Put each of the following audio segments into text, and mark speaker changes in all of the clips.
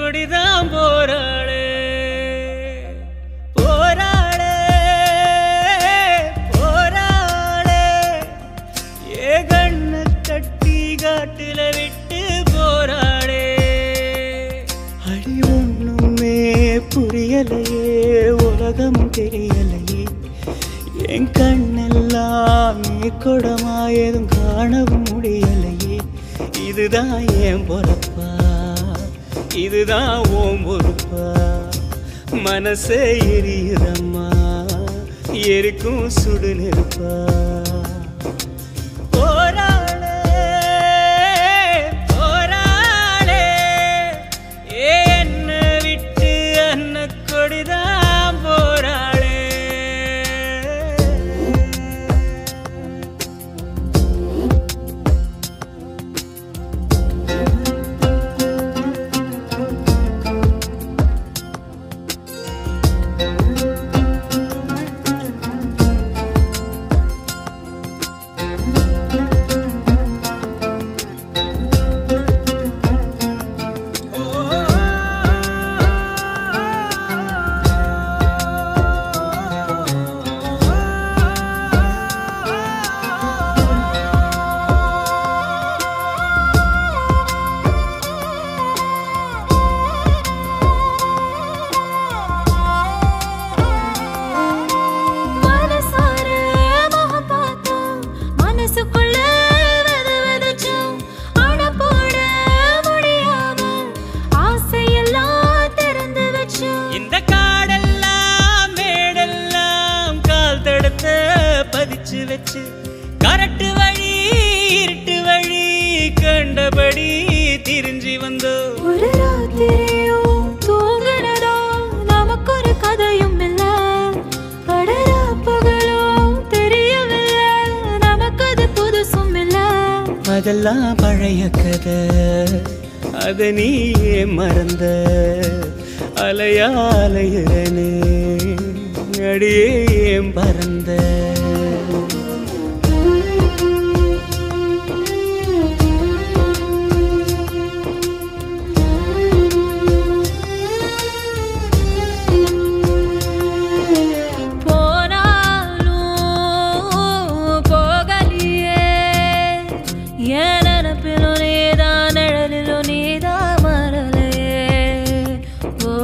Speaker 1: கொடிதான் போராளே போராளே போராளே ஏ கண்ண கட்டி காட்டுல விட்டு போராளே அடி ஒண்ணுமே புரியலையே உலகம் தெரியலையே என் கண்ணெல்லாம் நீ கொடமா எதுவும் காணவும் முடியலையே இதுதான் என் பொறப்பா இதுதான் ஓம் பொறுப்பா மனசே எரியுதம்மா எரிக்கும் சுடு நெருப்பா போராளே போராளே ஏ என்ன விட்டு அன்ன கொடிதான் போராளே
Speaker 2: மனசார முகம் பார்த்தோம், மனசுக்குள்ள விதை விதைச்சோம். அணை போட முடியாம ஆசையெல்லாம் திறந்து வச்சோம்.
Speaker 1: இந்த காடெல்லாம் மேடெல்லாம் கால் தடத்த பதிச்சு வச்சு கரட்டு வழி இருட்டு வழி கண்டபடி திரிஞ்சு வந்தோம்
Speaker 2: ஒரு ராத்திரியும் தூங்குனதோ நமக்கு ஒரு கதையும் இல்ல. படரா பகலும் தெரியவில்லை, நமக்கு அது புதுசும் இல்ல.
Speaker 1: அதெல்லாம் பழைய கதை அத நீயே மறந்த அலையா அலையிறனே அடியே ஏன் பறந்த
Speaker 2: போனாலும் போகலியே என் நினப்பிலும் நீதான் நிழலிலும் நீதான் மறலையே ஓ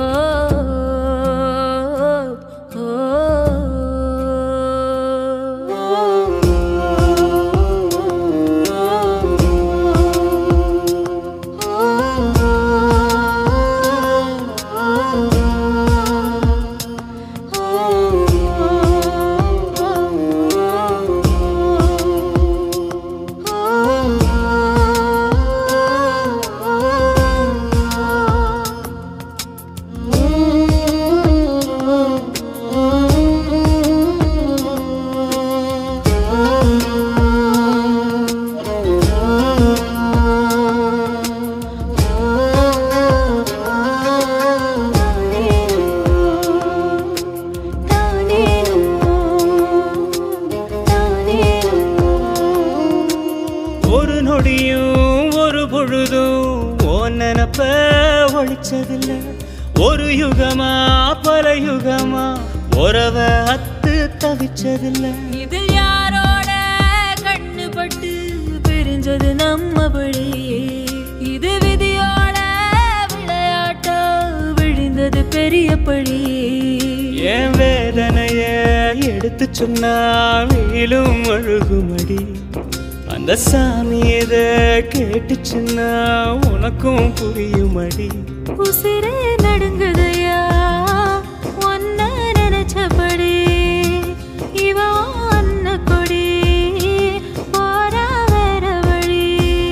Speaker 1: ஒரு நொடியும் ஒரு பொழுதும் ஓ நினப்ப ஒழிச்சதில்ல ஒரு யுகமா பல யுகமா உறவ அத்து தவிச்சதில்ல
Speaker 2: இதில் யாரோட கண்ணு பட்டு பிரிஞ்சது நம்ம படி இது விதியோட விளையாட்டா விழுந்தது பெரிய படி
Speaker 1: என் வேதனைய எடுத்து சொன்னா வெயிலும் அழுகுமடி அந்த சாமி இத கேட்டுச்சுன்னா உனக்கும் புரியுமடி
Speaker 2: உசிரே நடுங்குதையா ஒன்ன நினைச்சபடி இவ அன்ன கொடி போறா வேற வழி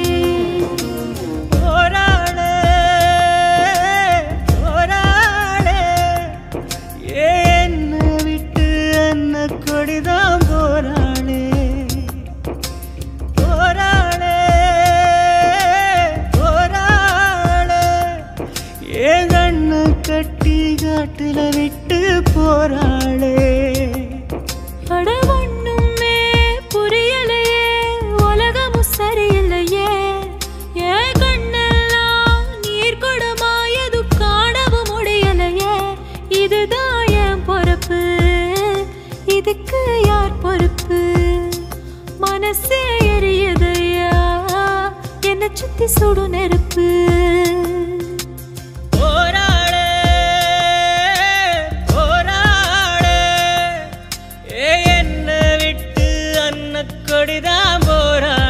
Speaker 1: போராளே போராளே என்ன விட்டு என்ன கொடிதான் போராளே போராளே போராளே ஏன் கண்ணு கட்டி காட்டுல விட்டு போராளே
Speaker 2: அட ஒண்ணுமே புரியலையே உலகமும் சரியில்லையே என் கண்ணெல்லாம் நீர் குடமா எதுக்கா
Speaker 1: அன்ன கொடிதான் போறாளே